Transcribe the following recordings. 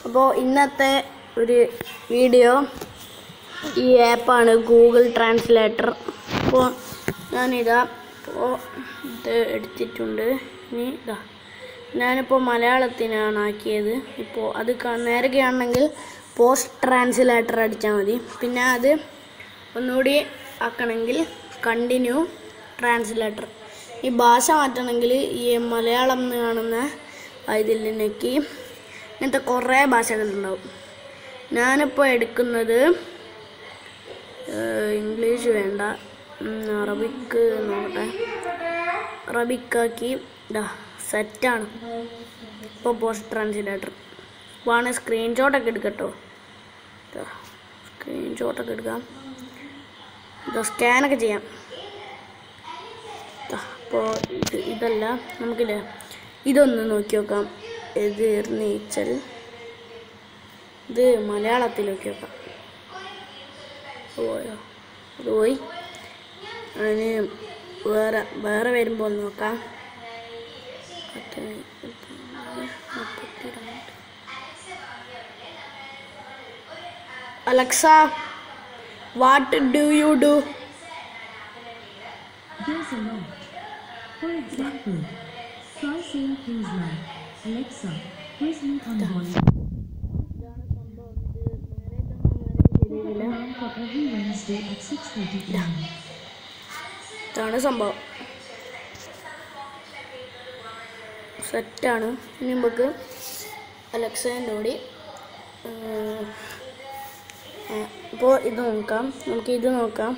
അപ്പോൾ ഇന്നത്തെ ഒരു വീഡിയോ ഈ ആപ്പാണ് ഗൂഗിൾ ട്രാൻസ്ലേറ്റർ അപ്പോൾ ഞാനിതാ ഇപ്പോൾ ഇത് എടുത്തിട്ടുണ്ട് ഇനി ഇതാ ഞാനിപ്പോൾ മലയാളത്തിനാണ് ആക്കിയത് ഇപ്പോൾ അത് കാ- നേരെ കാണണമെങ്കിൽ പോസ്റ്റ് ട്രാൻസ്ലേറ്റർ അടിച്ചാൽ മതി പിന്നെ അത് ഒന്നുകൂടി ആക്കണമെങ്കിൽ കണ്ടിന്യൂ ട്രാൻസ്ലേറ്റർ ഈ ഭാഷ മാറ്റണമെങ്കിൽ ഈ മലയാളം എന്ന് കാണുന്ന ഇതിൽ ഞെക്കി ഇങ്ങനത്തെ കുറേ ഭാഷകളുണ്ടാവും ഞാനിപ്പോൾ എടുക്കുന്നത് ഏഹ്, ഇംഗ്ലീഷ് വേണ്ട ഉം, അറബിക്ക് നോക്കട്ടെ അറബിക്കാക്കി ഇതാ സെറ്റാണ് ഇപ്പോൾ പോസ്റ്റ് ട്രാൻസ്ലേറ്റർ വേണേ സ്ക്രീൻഷോട്ടൊക്കെ എടുക്കട്ടോ ഇതാ സ്ക്രീൻഷോട്ടൊക്കെ എടുക്കാം ഇതാ സ്കാനൊക്കെ ചെയ്യാം അപ്പോൾ ഇത് ഇതല്ല നമുക്കിത് ഇതൊന്ന് നോക്കി നോക്കാം ഇത് നീച്ചൽ ഇത് മലയാളത്തിൽ നോക്കി നോക്കാം പോയോ അത് പോയി അതിന് വേറെ വേറെ വരുമ്പോൾ ഒന്ന് നോക്കാം പത്ത് മുപ്പത്തിരണ്ട് Alexa what do you do There's a lot. For example, try saying things like, Alexa, quiz me on Bollywood. Program for every Wednesday at 6.30 p.m. ഇതാണ് സംഭവം സെറ്റാണ് ഇനി നമുക്ക് അലക്സേൻ്റെ കൂടി ഇപ്പോൾ ഇത് നോക്കാം നമുക്ക് ഇത് നോക്കാം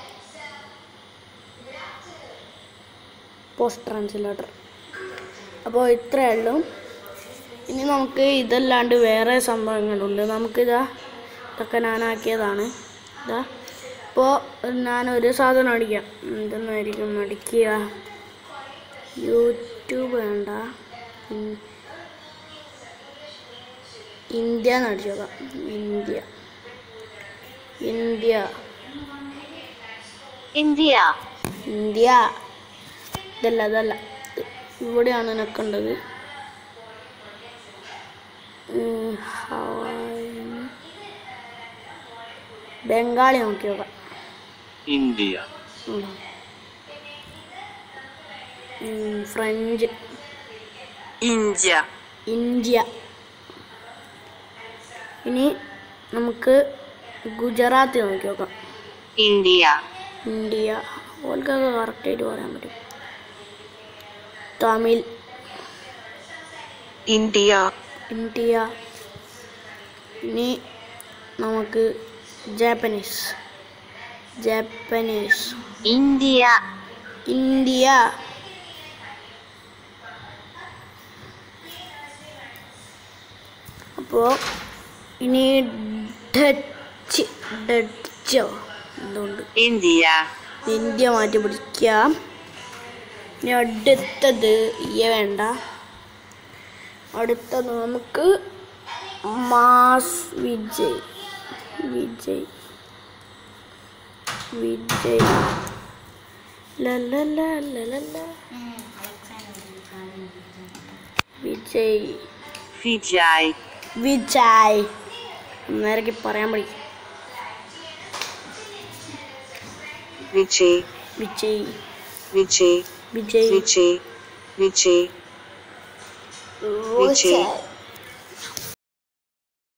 പോസ്റ്റ് ട്രാൻസ്ലേറ്റർ അപ്പോൾ ഇത്രയേ ഉള്ളൂ ഇനി നമുക്ക് ഇതല്ലാണ്ട് വേറെ സംഭവങ്ങളുണ്ട് നമുക്കിതാ ഇതൊക്കെ ഞാനാക്കിയതാണ് ഇതാ ഇപ്പോൾ ഞാനൊരു സാധനം അടിക്കാം എന്തെന്നായിരിക്കും അടിക്കുക യൂട്യൂബ് വേണ്ട ഉം. ഇന്ത്യ എന്ന് അടിച്ചു നോക്കാം ഇന്ത്യ ഇന്ത്യ India, ഇന്ത്യ ഇതല്ല അതല്ല ഇത് ഇവിടെയാണ് നിൽക്കേണ്ടത് ഉം, ഹവായി. ബംഗാളി നോക്കി നോക്കാം India, ഉം. ഉം, ഫ്രഞ്ച് India, ഇന്ത്യ ഇനി നമുക്ക് ഗുജറാത്തി നോക്കി നോക്കാം India, ഇന്ത്യ ഓൽക്കൊക്കെ കറക്റ്റായിട്ട് പറയാൻ പറ്റും തമിഴ് India, ഇന്ത്യ ഇനി നമുക്ക് ജാപ്പനീസ് ജാപ്പനീസ് India, ഇന്ത്യ അപ്പോൾ ഇനി ഡച്ച് ഡച്ചോ എന്തുകൊണ്ട് India, ഇന്ത്യ മാറ്റി പിടിക്കാം ഇനി അടുത്തത് ഇയ വേണ്ട അടുത്തത് നമുക്ക് മാസ് വിജയ് വിജയ് വിജയ് ലലല ലലല വിജയ് Vijay, വിജയ് നേരക്ക് പറയാൻ പഠിക്കും Vijay, Vijay Vijay, Vijay Vijay, Vijay, റോഷ വിജയ്.